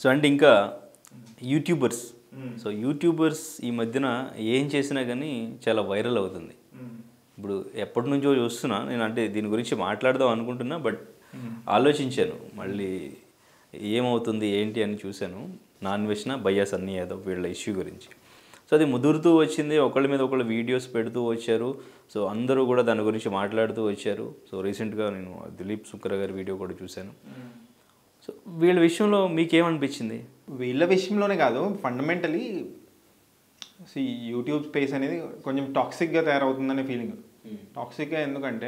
So అంటే ఇంకా YouTubers so YouTubers ఈ మధ్యన ఏం చేసినా కానీ చాలా వైరల్ అవుతుంది ఇప్పుడు ఎప్పటి నుంచో చూస్తున్నా నేను అంటే దీని గురించి మాట్లాడదాం అనుకుంటున్నా బట్ ఆలోచించాను మళ్ళీ ఏమవుతుంది ఏంటి అని చూశాను నాన్ వెజ్న భయ్యా సన్నీ యాదవ్ వీళ్ళ ఇష్యూ గురించి సో అది ముదురుతూ వచ్చింది ఒకళ్ళ మీద ఒకళ్ళు వీడియోస్ పెడుతూ వచ్చారు సో అందరూ కూడా దాని గురించి మాట్లాడుతూ వచ్చారు సో రీసెంట్గా నేను దిలీప్ శుక్ర గారి వీడియో కూడా చూశాను సో వీళ్ళ విషయంలో మీకేమనిపించింది వీళ్ళ విషయంలోనే కాదు ఫండమెంటలీ ఈ యూట్యూబ్ స్పేస్ అనేది కొంచెం టాక్సిక్గా తయారవుతుందనే ఫీలింగ్ టాక్సిక్గా ఎందుకంటే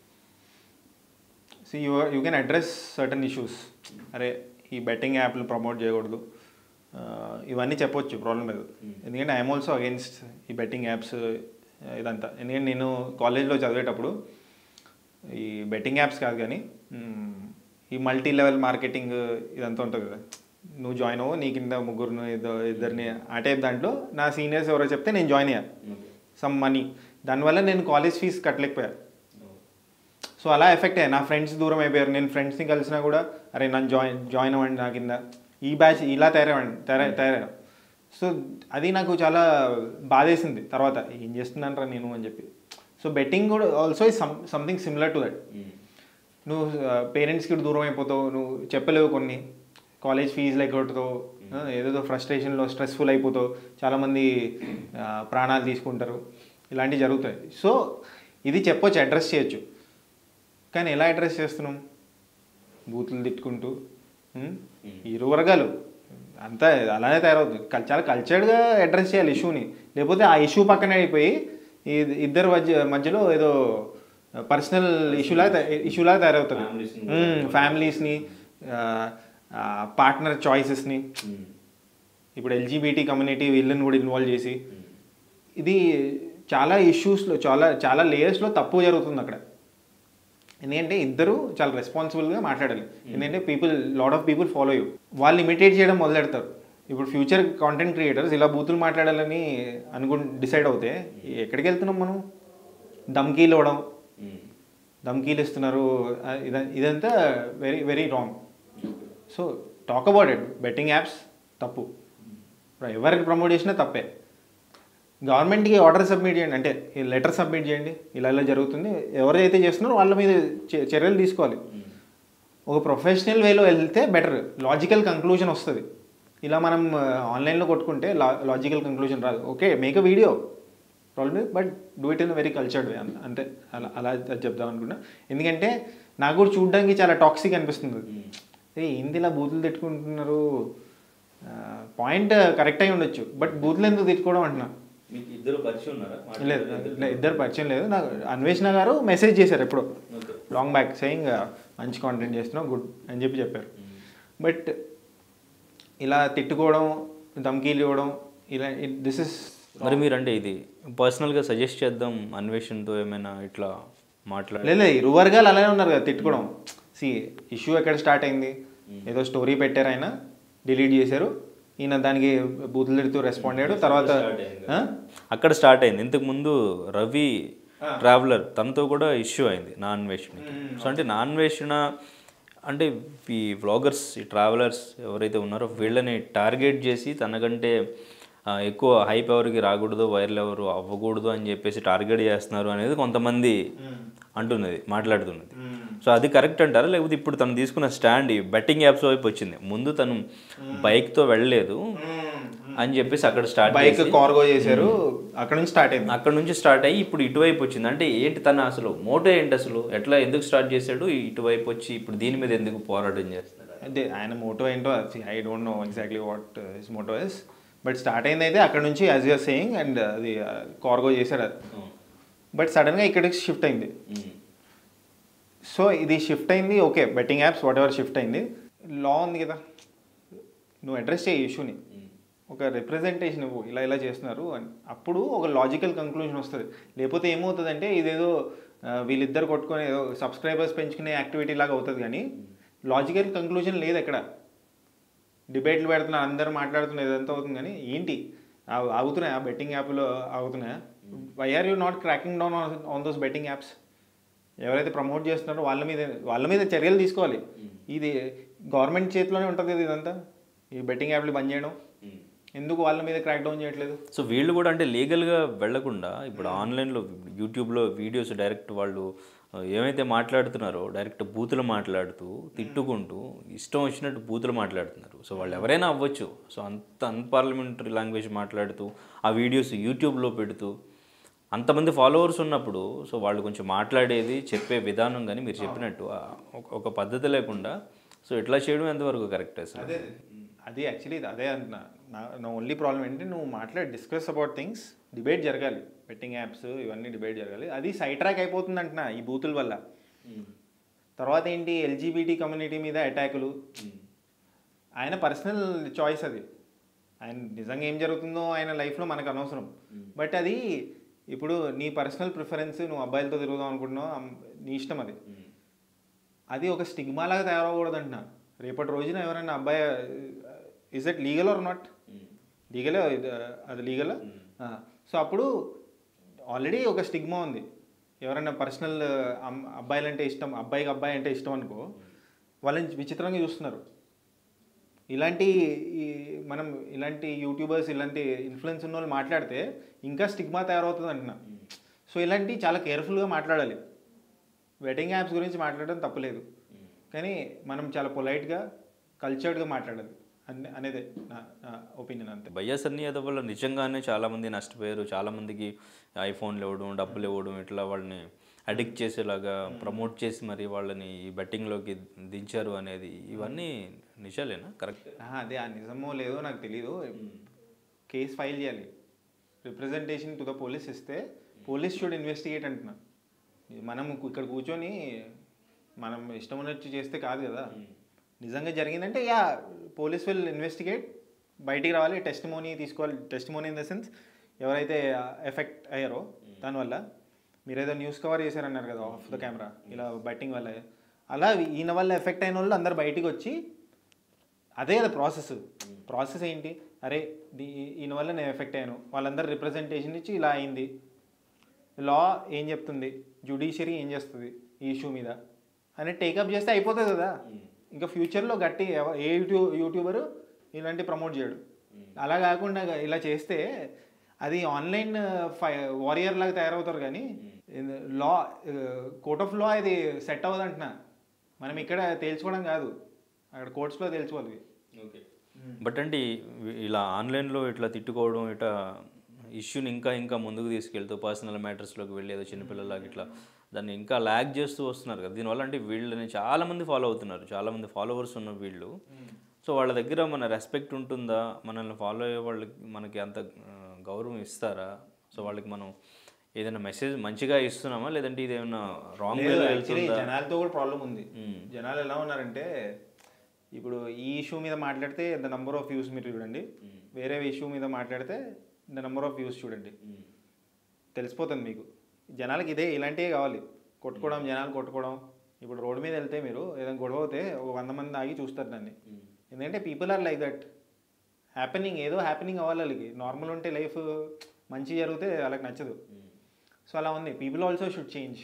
see you you can address certain issues అరే ఈ బెట్టింగ్ యాప్లు ప్రమోట్ చేయకూడదు ఆ, ఇవన్నీ చెప్పొచ్చు ప్రాబ్లం లేదు ఎందుకంటే ఐఎమ్ ఆల్సో అగేన్స్ట్ ఈ బెట్టింగ్ యాప్స్ ఇదంతా ఎందుకంటే నేను కాలేజ్లో చదివేటప్పుడు ఈ బెట్టింగ్ యాప్స్ కాదు కానీ మ్, ఈ మల్టీ లెవెల్ మార్కెటింగ్ ఇదంతా ఉంటుంది కదా నువ్వు జాయిన్ అవ్వు నీ కింద ముగ్గురు ఇద్దరిని ఆ టైప్ దాంట్లో నా సీనియర్స్ ఎవరో చెప్తే నేను జాయిన్ అయ్యా సమ్ మనీ దానివల్ల నేను కాలేజ్ ఫీజు కట్టలేకపోయా సో అలా ఎఫెక్ట్ అయ్యా నా ఫ్రెండ్స్ దూరం అయిపోయారు నేను ఫ్రెండ్స్ని కలిసినా కూడా అరే నన్ను జాయిన్ జాయిన్ అవ్వండి నా కింద ఈ బ్యాచ్ ఇలా తయారవ్వండి తయారై తయారయ్యాను సో అది నాకు చాలా బాధేసింది తర్వాత ఏం చేస్తున్నానరా నేను అని చెప్పి సో బెట్టింగ్ కూడా also is some something similar to that నువ్వు పేరెంట్స్కి దూరం అయిపోతావు నువ్వు చెప్పలేవు కొన్ని కాలేజ్ ఫీజులు ఎగ్గొట్టుతావు ఆ, ఏదేదో ఫ్రస్ట్రేషన్లో స్ట్రెస్ఫుల్ అయిపోతావు చాలామంది ఆ, ప్రాణాలు తీసుకుంటారు ఇలాంటివి జరుగుతాయి సో ఇది చెప్పొచ్చు అడ్రస్ చేయొచ్చు కానీ ఎలా అడ్రస్ చేస్తున్నాం బూతులు తిట్టుకుంటూ ఉం? ఇరు వర్గాలు అంతా అలానే తయారవుతుంది కల్- చాలా కల్చర్డ్గా అడ్రస్ చేయాలి ఇష్యూని లేకపోతే ఆ ఇష్యూ పక్కనే అయిపోయి ఈ- ఇద్దరు మధ్య మధ్యలో ఏదో పర్సనల్ ఇష్యూలాగా ఇష్యూలాగా తయారవుతుంది ఫ్యామిలీస్ని పార్ట్నర్ చాయిసెస్ని ఇప్పుడు ఎల్జీబీటీ కమ్యూనిటీ వీళ్ళని కూడా ఇన్వాల్వ్ చేసి ఇది చాలా ఇష్యూస్లో చాలా చాలా లేయర్స్లో తప్పు జరుగుతుంది అక్కడ ఎందుకంటే ఇద్దరు చాలా రెస్పాన్సిబుల్గా మాట్లాడాలి ఎందుకంటే people lot of people follow you వాళ్ళు ఇమిటేట్ చేయడం మొదలెడతారు ఇప్పుడు ఫ్యూచర్ కాంటెంట్ క్రియేటర్స్ ఇలా బూతులు మాట్లాడాలని అనుకు డిసైడ్ అవుతే ఎక్కడికి వెళ్తున్నాం మనం దమ్కీలు ఇవ్వడం దమ్కీలు ఇస్తున్నారు ఆ, ఇద- ఇదంతా very very wrong so talk about it betting apps తప్పు ఎవరికి ప్రమోట్ చేసినా తప్పే గవర్నమెంట్కి ఆర్డర్ సబ్మిట్ చేయండి అంటే ఈ లెటర్ సబ్మిట్ చేయండి ఇలా ఇలా జరుగుతుంది ఎవరైతే చేస్తున్నారో వాళ్ళ మీద చే- చర్యలు తీసుకోవాలి ఒక ప్రొఫెషనల్ వేలో వెళ్తే బెటర్ లాజికల్ కంక్లూజన్ వస్తుంది ఇలా మనం ఆన్లైన్లో కొట్టుకుంటే లా లాజికల్ కంక్లూజన్ రాదు okay make a video problem but do it in very cultured way అంతే అలా అలా చెప్దాం అనుకున్నా ఎందుకంటే నాకు కూడా చూడడానికి చాలా టాక్సిక్ అనిపిస్తుంది ఏ ఏంది ఇలా బూతులు తిట్టుకుంటున్నారు పాయింట్ కరెక్ట్ అయి ఉండొచ్చు బట్ బూతులు ఎందుకు తిట్టుకోవడం అంటున్నా మీకు ఇద్దరు పరిచయం ఉన్నారా లేదు లే- ఇద్దరు పరిచయం లేదు నాకు అన్వేషణ గారు మెసేజ్ చేశారు ఎప్పుడో లాంగ్ బ్యాక్ సేయింగ్ మంచి కాంటెంట్ చేస్తున్నావు గుడ్ అని చెప్పి చెప్పారు బట్ ఇలా తిట్టుకోవడం ధమ్కీలు ఇవ్వడం ఇలా దిస్ ఇస్ మరి మీరు అంటే ఇది పర్సనల్గా సజెస్ట్ చేద్దాం అన్వేషణతో ఏమైనా ఇట్లా మాట్లాడి లేదు ఇరు వర్గాలు అలానే ఉన్నారు కదా తిట్టుకోవడం సి ఇష్యూ ఎక్కడ స్టార్ట్ అయింది ఏదో స్టోరీ పెట్టారు ఆయన డిలీట్ చేశారు ఈయన దానికి బూతులు తిడుతూ రెస్పాండ్ అయ్యాడు తర్వాత ఆ? అక్కడ స్టార్ట్ అయింది ఇంతకు ముందు రవి ట్రావెలర్ తనతో కూడా ఇష్యూ అయింది నా అన్వేషణకి సో అంటే నా అన్వేషణ అంటే ఈ వ్లాగర్స్ ఈ ట్రావెలర్స్ ఎవరైతే ఉన్నారో వీళ్ళని టార్గెట్ చేసి తనకంటే ఆ, ఎక్కువ హైప్ ఎవరికి రాకూడదు వైరల్ ఎవరు అవ్వకూడదు అని చెప్పేసి టార్గెట్ చేస్తున్నారు అనేది కొంతమంది అంటున్నది మాట్లాడుతున్నది సో అది కరెక్ట్ అంటారా లేకపోతే ఇప్పుడు తను తీసుకున్న స్టాండ్ ఈ బెట్టింగ్ యాప్స్ వైపు వచ్చింది ముందు తను బైక్తో వెళ్ళలేదు అని చెప్పేసి అక్కడ స్టార్ట్ బైక్ కార్గో చేశారు అక్కడ నుంచి స్టార్ట్ అయింది అక్కడ నుంచి స్టార్ట్ అయ్యి ఇప్పుడు ఇటువైపు వచ్చింది అంటే ఏంటి తన అసలు మోటో ఏంటి అసలు ఎట్లా ఎందుకు స్టార్ట్ చేశాడు ఇటువైపు వచ్చి ఇప్పుడు దీని మీద ఎందుకు పోరాటం చేస్తున్నాడు అంటే ఆయన మోటో ఏంటో I don't know exactly what his motto is but start అయింది అయితే అక్కడ నుంచి యాజ్ యూఆర్ సేయింగ్ అండ్ అది కార్గో చేశాడు అది బట్ సడన్గా ఇక్కడికి షిఫ్ట్ అయింది సో ఇది షిఫ్ట్ అయింది okay betting apps whatever shift అయింది లా ఉంది కదా నువ్వు అడ్రస్ చేయి ఇష్యూని ఒక రిప్రజెంటేషన్ ఇవ్వు ఇలా ఇలా చేస్తున్నారు అని అప్పుడు ఒక లాజికల్ కంక్లూజన్ వస్తుంది లేకపోతే ఏమవుతుందంటే ఇదేదో ఆ, వీళ్ళిద్దరు కొట్టుకొని ఏదో సబ్స్క్రైబర్స్ పెంచుకునే యాక్టివిటీ లాగా అవుతుంది కానీ లాజికల్ కంక్లూజన్ లేదు ఎక్కడ డిబేట్లు పెడుతున్నా అందరూ మాట్లాడుతున్నారు ఇదంతా అవుతుంది కానీ ఏంటి ఆ- ఆగుతున్నాయా బెట్టింగ్ యాప్లో ఆగుతున్నాయా why are you not cracking down on those betting apps ఎవరైతే ప్రమోట్ చేస్తున్నారో వాళ్ళ మీద వాళ్ళ మీద చర్యలు తీసుకోవాలి ఇది గవర్నమెంట్ చేతిలోనే ఉంటుంది కదా ఇదంతా ఈ బెట్టింగ్ యాప్లు బంద్ చేయడం ఎందుకు వాళ్ళ మీద క్రాక్ డౌన్ చేయట్లేదు సో వీళ్ళు కూడా అంటే లీగల్గా వెళ్లకుండా ఇప్పుడు ఆన్లైన్లో యూట్యూబ్లో వీడియోస్ డైరెక్ట్ వాళ్ళు ఆ, ఏమైతే మాట్లాడుతున్నారో డైరెక్ట్ బూతులు మాట్లాడుతూ తిట్టుకుంటూ ఇష్టం వచ్చినట్టు బూతులు మాట్లాడుతున్నారు సో వాళ్ళు ఎవరైనా అవ్వచ్చు సో అంత అన్పార్లమెంటరీ లాంగ్వేజ్ మాట్లాడుతూ ఆ వీడియోస్ యూట్యూబ్లో పెడుతూ అంతమంది ఫాలోవర్స్ ఉన్నప్పుడు సో వాళ్ళు కొంచెం మాట్లాడేది చెప్పే విధానం కానీ మీరు చెప్పినట్టు ఆ ఒక- ఒక పద్ధతి లేకుండా సో ఇట్లా చేయడం ఎంతవరకు కరెక్ట్ అసలు అదే అది యాక్చువల్లీ అదే అంటున్నా నా నా ఓన్లీ ప్రాబ్లం ఏంటంటే నువ్వు మాట్లాడి డిస్కస్ అబౌట్ థింగ్స్ డిబేట్ జరగాలి బెట్టింగ్ యాప్స్ ఇవన్నీ డిబేట్ జరగాలి అది సైడ్ ట్రాక్ అయిపోతుంది అంటున్నా ఈ బూతుల వల్ల తర్వాత ఏంటి ఎల్జీబీటీ కమ్యూనిటీ మీద అటాకులు ఆయన పర్సనల్ చాయిస్ అది ఆయన నిజంగా ఏం జరుగుతుందో ఆయన లైఫ్లో మనకు అనవసరం బట్ అది ఇప్పుడు నీ పర్సనల్ ప్రిఫరెన్స్ నువ్వు అబ్బాయిలతో తిరుగుదాం అనుకుంటున్నావు అమ్- నీ ఇష్టం అది అది ఒక స్టిగ్మా లాగా తయారవకూడదు అంటున్నా రేపటి రోజున ఎవరైనా అబ్బాయి is it legal or not లీగలే అది లీగల్ సో అప్పుడు ఆల్రెడీ ఒక స్టిగ్మా ఉంది ఎవరైనా పర్సనల్ అబ్బాయిలు అంటే ఇష్టం అబ్బాయికి అబ్బాయి అంటే ఇష్టం అనుకో వాళ్ళని విచిత్రంగా చూస్తున్నారు ఇలాంటి ఈ మనం ఇలాంటి యూట్యూబర్స్ ఇలాంటి ఇన్ఫ్లుయెన్స్ ఉన్న వాళ్ళు మాట్లాడితే ఇంకా స్టిగ్మా తయారవుతుంది అంటున్నా సో ఇలాంటి చాలా కేర్ఫుల్గా మాట్లాడాలి వెడ్డింగ్ యాప్స్ గురించి మాట్లాడడం తప్పులేదు కానీ మనం చాలా పొలైట్గా కల్చర్డ్గా మాట్లాడాలి అనే అనేదే నా నా ఒపీనియన్ అంతే బయ్యాస్ అన్ని యాదవ్ వల్ల నిజంగానే చాలామంది నష్టపోయారు చాలామందికి ఐఫోన్లు ఇవ్వడం డబ్బులు ఇవ్వడం ఇట్లా వాళ్ళని అడిక్ట్ చేసేలాగా ప్రమోట్ చేసి మరి వాళ్ళని ఈ బెట్టింగ్లోకి దించారు అనేది ఇవన్నీ నిజాలేనా కరెక్ట్ ఆహా, అదే ఆ నిజమో లేదో నాకు తెలీదు కేసు ఫైల్ చేయాలి రిప్రజెంటేషన్ టు ద పోలీస్ ఇస్తే పోలీస్ షుడ్ ఇన్వెస్టిగేట్ అంటున్నా మనం కు- ఇక్కడ కూర్చొని మనం ఇష్టం ఉన్నట్టు చేస్తే కాదు కదా నిజంగా జరిగిందంటే యా పోలీస్ విల్ ఇన్వెస్టిగేట్ బయటికి రావాలి టెస్ట్ మోనీ తీసుకోవాలి testimony in the sense ఎవరైతే ఎఫెక్ట్ అయ్యారో దానివల్ల మీరు ఏదో న్యూస్ కవర్ చేశారన్నారు కదా ఆఫ్ ద కెమెరా ఇలా బెట్టింగ్ వల్ల అలా ఈయన వల్ల ఎఫెక్ట్ అయిన వాళ్ళు అందరు బయటికి వచ్చి అదే కదా ప్రాసెస్ ప్రాసెస్ ఏంటి అరే దీ ఈయన వల్ల నేను ఎఫెక్ట్ అయ్యాను వాళ్ళందరూ రిప్రజెంటేషన్ ఇచ్చి ఇలా అయింది లా ఏం చెప్తుంది జుడిషియరీ ఏం చేస్తుంది ఈ ఇష్యూ మీద అని టేకప్ చేస్తే అయిపోతుంది కదా ఇంకా ఫ్యూచర్లో గట్టి ఎవ- ఏ యూట్యూబ్ యూట్యూబర్ ఇలాంటి ప్రమోట్ చేయడు అలా కాకుండా ఇలా చేస్తే అది ఆన్లైన్ ఫై వారియర్ లాగా తయారవుతారు కానీ లా కోర్ట్ ఆఫ్ లా ఇది సెట్ అవ్వదు అంటున్నా మనం ఇక్కడ తేల్చుకోవడం కాదు అక్కడ కోర్ట్స్లో తేల్చుకోవాలి బట్ అంటే ఈ- ఇలా ఆన్లైన్లో ఇట్లా తిట్టుకోవడం ఇట్లా ఇష్యూని ఇంకా ఇంకా ముందుకు తీసుకెళ్తూ పర్సనల్ మ్యాటర్స్లోకి వెళ్ళి ఏదో చిన్నపిల్లలాగా ఇట్లా దాన్ని ఇంకా ల్యాగ్ చేస్తూ వస్తున్నారు కదా దీనివల్ల అంటే వీళ్ళని చాలామంది ఫాలో అవుతున్నారు చాలామంది ఫాలోవర్స్ ఉన్న వీళ్ళు సో వాళ్ళ దగ్గర మన రెస్పెక్ట్ ఉంటుందా మనల్ని ఫాలో అయ్యే వాళ్ళకి మనకి అంత ఆ, గౌరవం ఇస్తారా సో వాళ్ళకి మనం ఏదైనా మెసేజ్ మంచిగా ఇస్తున్నామా లేదంటే ఇది ఏమైనా రాంగ్ లేదు, వేలో actually వెళ్తుందా జనాలతో కూడా ప్రాబ్లం ఉంది జనాలు ఎలా ఉన్నారంటే ఇప్పుడు ఈ ఇష్యూ మీద మాట్లాడితే ద నంబర్ ఆఫ్ వ్యూస్ మీరు చూడండి వేరే ఇష్యూ మీద మాట్లాడితే ద నంబర్ ఆఫ్ వ్యూస్ చూడండి తెలిసిపోతుంది మీకు జనాలకి ఇదే ఇలాంటివే కావాలి కొట్టుకోవడం జనాలు కొట్టుకోవడం ఇప్పుడు రోడ్డు మీద వెళ్తే మీరు ఏదైనా గొడవ అవుతే ఒక వంద మంది ఆగి చూస్తారు దాన్ని ఎందుకంటే people are like that happening ఏదో హ్యాపెనింగ్ అవ్వాలి వాళ్ళకి నార్మల్ ఉంటే లైఫ్ మంచి జరిగితే వాళ్ళకి నచ్చదు సో అలా ఉంది people also should change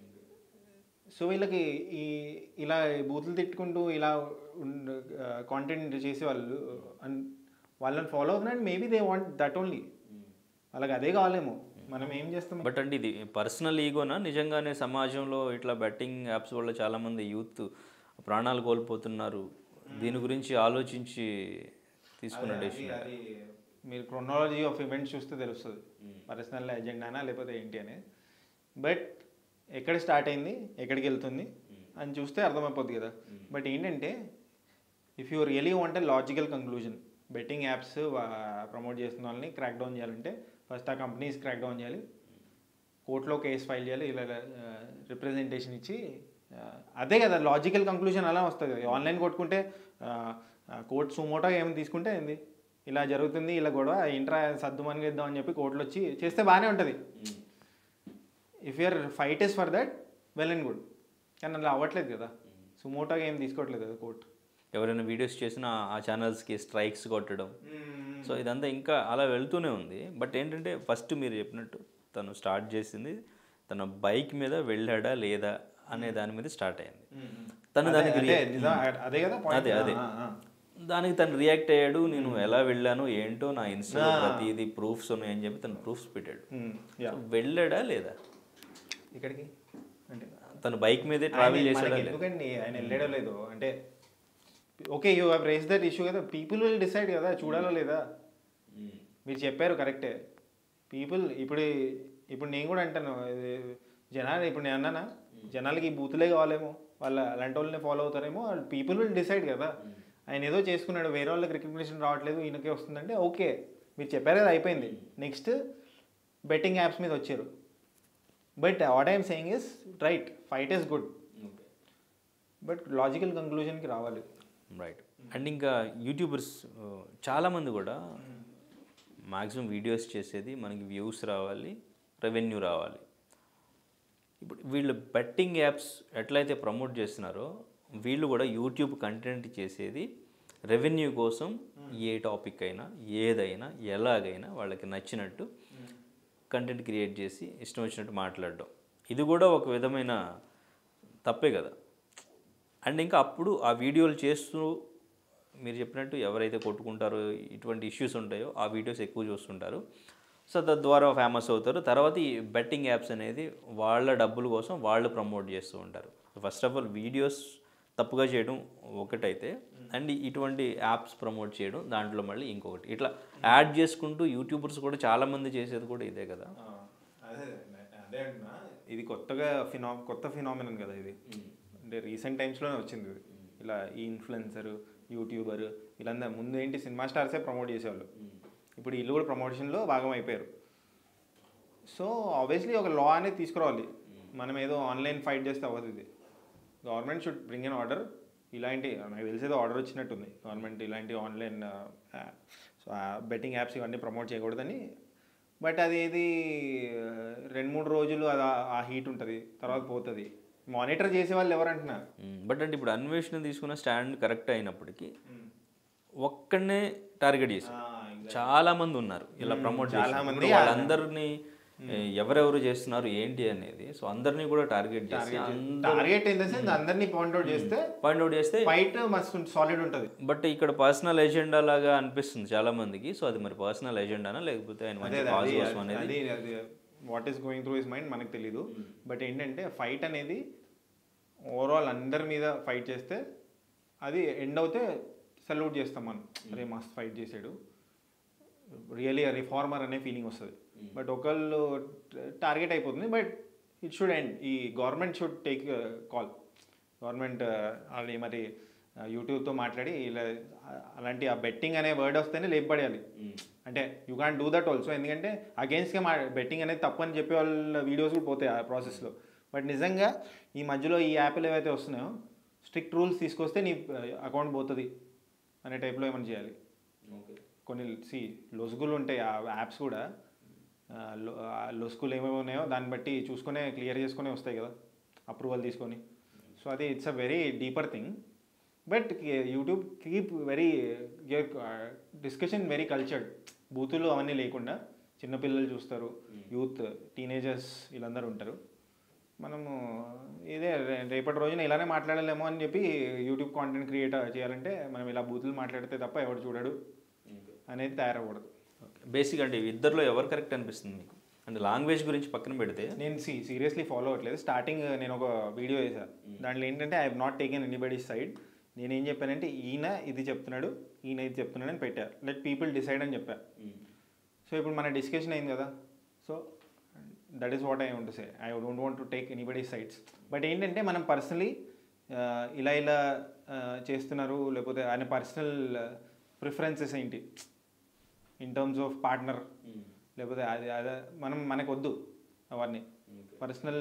so వీళ్ళకి ఈ ఇలా బూతులు తిట్టుకుంటూ ఇలా కాంటెంట్ చేసే వాళ్ళు అన్- వాళ్ళని ఫాలో అవుతున్నారు maybe they want that only వాళ్ళకి అదే కావాలేమో మనం ఏం చేస్తాం బట్ అంటే ఇది పర్సనల్ ఈగోనా నిజంగానే సమాజంలో ఇట్లా బెట్టింగ్ యాప్స్ వల్ల చాలామంది యూత్ ప్రాణాలు కోల్పోతున్నారు దీని గురించి ఆలోచించి తీసుకున్న డెసిషన్ అది మీరు క్రొనాలజీ ఆఫ్ ఈవెంట్స్ చూస్తే తెలుస్తుంది పర్సనల్ ఎజెండానా లేకపోతే ఏంటి అనేది బట్ ఎక్కడ స్టార్ట్ అయింది ఎక్కడికి వెళ్తుంది అని చూస్తే అర్థమైపోద్ది కదా బట్ ఏంటంటే if you really want logical conclusion betting apps promote చేస్తున్న వాళ్ళని క్రాక్ డౌన్ చేయాలంటే ఫస్ట్ ఆ కంపెనీస్ క్రాక్ డౌన్ చేయాలి కోర్టులో కేసు ఫైల్ చేయాలి ఇలా రిప్రజెంటేషన్ ఇచ్చి ఆ, అదే కదా లాజికల్ కంక్లూజన్ అలా వస్తుంది కదా ఆన్లైన్ కొట్టుకుంటే కోర్టు సుమోటో ఏమైనా తీసుకుంటే ఏంది ఇలా జరుగుతుంది ఇలా గొడవ ఇంట్రా సర్దుమని ఇద్దాం అని చెప్పి కోర్టులో వచ్చి చేస్తే బాగానే ఉంటుంది if your fight is for that well and good కానీ అలా అవ్వట్లేదు కదా సుమోటోగా ఏం తీసుకోవట్లేదు కదా కోర్టు ఎవరైనా వీడియోస్ చేసినా ఆ ఛానల్స్కి స్ట్రైక్స్ కొట్టడం సో ఇదంతా ఇంకా అలా వెళ్తూనే ఉంది బట్ ఏంటంటే ఫస్ట్ మీరు చెప్పినట్టు తను స్టార్ట్ చేసింది తన బైక్ మీద వెళ్ళాడా లేదా అనే దాని మీద స్టార్ట్ అయింది తను అదే- దానికి అదే నిజం, అదే కదా point. అదే అదే ఆ, ఆ. దానికి తను రియాక్ట్ అయ్యాడు నేను ఎలా వెళ్ళాను ఏంటో నా ఇన్స్టా ప్రతిదీ ప్రూఫ్స్ ఉన్నాయని చెప్పి తను ప్రూఫ్స్ పెట్టాడు యా సో వెళ్ళాడా లేదా ఇక్కడికి అంటే తను బైక్ మీదే ట్రావెల్ ఆయన- చేశాడా మనకి లేదా ఎందుకండి ఆయన వెళ్ళాడో లేదో అంటే okay you have raise that issue కదా పీపుల్ విల్ డిసైడ్ కదా చూడాలో లేదా మీరు చెప్పారు కరెక్టే పీపుల్ ఇప్పుడు ఇప్పుడు నేను కూడా అంటాను ఇది జనాలు ఇప్పుడు నేను అన్నానా జనాలకి ఈ బూతులే కావాలేమో వాళ్ళ అలాంటి వాళ్ళని ఫాలో అవుతారేమో పీపుల్ విల్ డిసైడ్ కదా ఆయన ఏదో చేసుకున్నాడు వేరే వాళ్ళకి రికగ్నిషన్ రావట్లేదు ఈయనకే వస్తుందంటే ఓకే మీరు చెప్పారు కదా అయిపోయింది నెక్స్ట్ బెట్టింగ్ యాప్స్ మీద వచ్చారు but what I'm saying is right fight is good but logical కంక్లూజన్కి రావాలి రైట్ అండ్ ఇంకా యూట్యూబర్స్ చాలామంది కూడా మ్యాక్సిమం వీడియోస్ చేసేది మనకి వ్యూస్ రావాలి రెవెన్యూ రావాలి ఇప్పుడు వీళ్ళు బెట్టింగ్ యాప్స్ ఎట్లయితే ప్రమోట్ చేస్తున్నారో వీళ్ళు కూడా యూట్యూబ్ కంటెంట్ చేసేది రెవెన్యూ కోసం ఏ టాపిక్ అయినా ఏదైనా ఎలాగైనా వాళ్ళకి నచ్చినట్టు కంటెంట్ క్రియేట్ చేసి ఇష్టం వచ్చినట్టు మాట్లాడడం ఇది కూడా ఒక విధమైన తప్పే కదా అండ్ ఇంకా అప్పుడు ఆ వీడియోలు చేస్తూ మీరు చెప్పినట్టు ఎవరైతే కొట్టుకుంటారో ఇటువంటి ఇష్యూస్ ఉంటాయో ఆ వీడియోస్ ఎక్కువ చూస్తుంటారు సో తద్వారా ఫేమస్ అవుతారు తర్వాత ఈ బెట్టింగ్ యాప్స్ అనేది వాళ్ళ డబ్బుల కోసం వాళ్ళు ప్రమోట్ చేస్తూ ఉంటారు ఫస్ట్ ఆఫ్ ఆల్ వీడియోస్ తప్పుగా చేయడం ఒకటైతే అండ్ ఇటువంటి యాప్స్ ప్రమోట్ చేయడం దాంట్లో మళ్ళీ ఇంకొకటి ఇట్లా యాడ్ చేసుకుంటూ యూట్యూబర్స్ కూడా చాలామంది చేసేది కూడా ఇదే కదా అదే అదే అంటున్నా ఇది కొత్తగా ఫినా కొత్త ఫినామినన్ కదా ఇది అంటే రీసెంట్ టైమ్స్లోనే వచ్చింది ఇది ఇలా ఈ ఇన్ఫ్లుయెన్సర్ యూట్యూబర్ వీళ్ళందరూ ముందు ఏంటి సినిమా స్టార్సే ప్రమోట్ చేసేవాళ్ళు ఇప్పుడు వీళ్ళు కూడా ప్రమోషన్లో భాగం అయిపోయారు సో ఆబ్వియస్లీ ఒక లా అనేది తీసుకురావాలి మనం ఏదో ఆన్లైన్ ఫైట్ చేస్తే అవ్వదు ఇది government should bring an order ఇలాంటి నాకు తెలిసేదో ఆర్డర్ వచ్చినట్టుంది గవర్నమెంట్ ఇలాంటి ఆన్లైన్ సో బెట్టింగ్ యాప్స్ ఇవన్నీ ప్రమోట్ చేయకూడదని బట్ అది ఇది ఆ, రెండు మూడు రోజులు అది ఆ- ఆ హీట్ ఉంటుంది తర్వాత పోతుంది మానిటర్ చేసే వాళ్ళు ఎవరంటున్నా బట్ అంటే ఇప్పుడు అన్వేషణ తీసుకున్న స్టాండ్ కరెక్ట్ అయినప్పటికీ ఒక్కడనే టార్గెట్ చేశారు చాలా మంది ఉన్నారు ఇలా ప్రమోట్ చాలా చాలా మంది మంది వాళ్ళందరినీ ఏ, ఎవరెవరు చేస్తున్నారు ఏంటి అనేది సో అందరినీ కూడా టార్గెట్ చేసి టార్గెట్ ఇన్ ద సెన్స్ అందరినీ పాయింట్ అవుట్ చేస్తే పాయింట్అవుట్ చేస్తే ఫైట్ మస్తు సాలిడ్ ఉంటుంది బట్ ఇక్కడ పర్సనల్ ఎజెండా లాగా అనిపిస్తుంది చాలా మందికి సో అది మరి పర్సనల్ ఎజెండానా లేకపోతే ఆయన అదే మంచి కాజ్ కోసం అనేది అది అది what is going through is mind మనకు తెలీదు బట్ ఏంటంటే ఫైట్ అనేది ఓవరాల్ అందరి మీద ఫైట్ చేస్తే అది ఎండ్ అవుతే సల్యూట్ చేస్తాం మనం అరే మస్త్ ఫైట్ చేసాడు రియలీ రిఫార్మర్ అనే ఫీలింగ్ వస్తుంది బట్ ఒకళ్ళు టార్గెట్ అయిపోతుంది బట్ ఇట్ షుడ్ ఎండ్ ఈ government should take call government అది మరి యూట్యూబ్తో మాట్లాడి ఇలా అలాంటి ఆ బెట్టింగ్ అనే వర్డ్ వస్తేనే లేపబడేయాలి అంటే you can't do that also ఎందుకంటే అగేన్స్ట్గా మా బెట్టింగ్ అనేది తప్పు అని చెప్పే వాళ్ళ వీడియోస్ కూడా పోతాయి ఆ ప్రాసెస్లో బట్ నిజంగా ఈ మధ్యలో ఈ యాప్లు ఏవైతే వస్తున్నాయో స్ట్రిక్ట్ రూల్స్ తీసుకొస్తే నీ అకౌంట్ పోతుంది అనే టైప్లో ఏమైనా చేయాలి కొన్ని సి లొసుగులు ఉంటాయి ఆ యాప్స్ కూడా ఆ, లో- ఆ లొసుగులు ఏమేమి ఉన్నాయో దాన్ని బట్టి చూసుకునే క్లియర్ చేసుకునే వస్తాయి కదా అప్రూవల్ తీసుకొని సో అది it's a very deeper thing but YouTube keep very discussion very cultured బూతులు అవన్నీ లేకుండా చిన్నపిల్లలు చూస్తారు యూత్ టీనేజర్స్ వీళ్ళందరూ ఉంటారు మనము ఇదే రే- రేపటి రోజున ఇలానే మాట్లాడలేమో అని చెప్పి యూట్యూబ్ కాంటెంట్ క్రియేట్ చేయాలంటే మనం ఇలా బూతులు మాట్లాడితే తప్ప ఎవడు చూడడు అనేది తయారవ్వకూడదు బేసిక్ అంటే ఇద్దరిలో ఎవరు కరెక్ట్ అనిపిస్తుంది మీకు అంటే లాంగ్వేజ్ గురించి పక్కన పెడితే నేను సీ సీరియస్లీ ఫాలో అవ్వట్లేదు స్టార్టింగ్ నేను ఒక వీడియో చేశాను దాంట్లో ఏంటంటే I have not taken anybody side నేను ఏం చెప్పానంటే ఈయన ఇది చెప్తున్నాడు ఈయన ఇది చెప్తున్నాడు అని పెట్టా లెట్ పీపుల్ డిసైడ్ అని చెప్పా సో ఇప్పుడు మన డిస్కషన్ అయింది కదా so that is what I want say I don't want to take anybody sides but ఏంటంటే మనం పర్సనలీ ఇలా ఇలా ఆ, చేస్తున్నారు లేకపోతే ఆయన పర్సనల్ ప్రిఫరెన్సెస్ ఏంటి ఇన్ టర్మ్స్ ఆఫ్ పార్ట్నర్ లేకపోతే అది అదే మనం మనకు వద్దు అవన్నీ పర్సనల్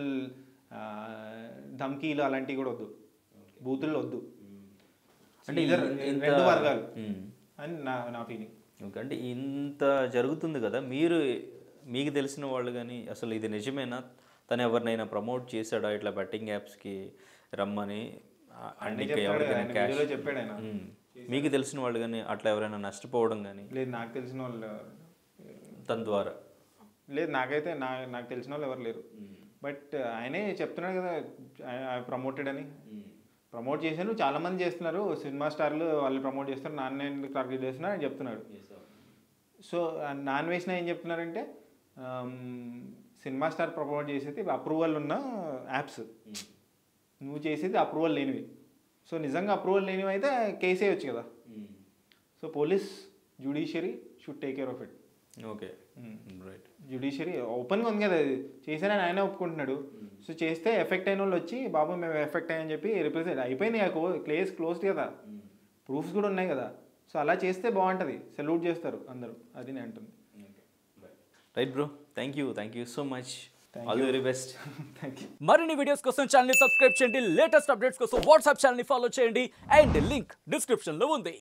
ధమ్కీలు అలాంటివి కూడా వద్దు బూతులు వద్దు అంటే Either ఇంత- రెండు వర్గాలు మ్మ్. అని నా నా ఫీలింగ్ ఓకే అంటే ఇంత జరుగుతుంది కదా మీరు మీకు తెలిసిన వాళ్ళు కానీ అసలు ఇది నిజమేనా తను ఎవరినైనా ప్రమోట్ చేశాడా ఇట్లా బెట్టింగ్ యాప్స్కి రమ్మని ఆ, అండ్ ఇంకా చెప్పాడు, ఎవరికైనా ఆయన క్యాష్ వీడియోలో చెప్పాడు ఆయన. మీకు తెలిసిన వాళ్ళు కానీ అట్లా ఎవరైనా నష్టపోవడం కానీ లేదు నాకు తెలిసిన వాళ్ళు తన ద్వారా లేదు నాకైతే నా నాకు తెలిసిన వాళ్ళు ఎవరు లేరు బట్ ఆయనే చెప్తున్నాడు కదా ప్రమోటెడ్ అని ప్రమోట్ చేశాను చాలా మంది చేస్తున్నారు సినిమా స్టార్లు వాళ్ళు ప్రమోట్ చేస్తారు నాన్న ఎందుకు టార్గెట్ చేస్తున్నారు అని చెప్తున్నాడు సో నాన్ వేసిన ఏం చెప్తున్నారంటే ఆమ్, సినిమా స్టార్ ప్రమోట్ చేసేది అప్రూవల్ ఉన్న యాప్స్ నువ్వు చేసేది అప్రూవల్ లేనివి సో నిజంగా అప్రూవల్ లేనివి అయితే కేసు వేయచ్చు కదా so police judiciary should take care of it okay right judiciary ఓపెన్గా ఉంది కదా అది చేశారని ఆయన ఒప్పుకుంటున్నాడు సో చేస్తే ఎఫెక్ట్ అయిన వాళ్ళు వచ్చి బాబు మేము ఎఫెక్ట్ అయ్యని చెప్పి రిప్రజెంట్ అయిపోయింది క్లేస్ క్లోజ్డ్ కదా ప్రూఫ్స్ కూడా ఉన్నాయి కదా సో అలా చేస్తే బాగుంటుంది సెల్యూట్ చేస్తారు అందరూ అది నేను అంటుంది right bro thank you thank you so much all the very best thank you మరిన్ని వీడియోస్ కోసం ఛానల్ సబ్స్క్రైబ్ చేయండి లేటెస్ట్ అప్డేట్స్ కోసం వాట్సాప్ ఛానల్ ఫాలో చేయండి అండ్ లింక్ డిస్క్రిప్షన్ లో ఉంది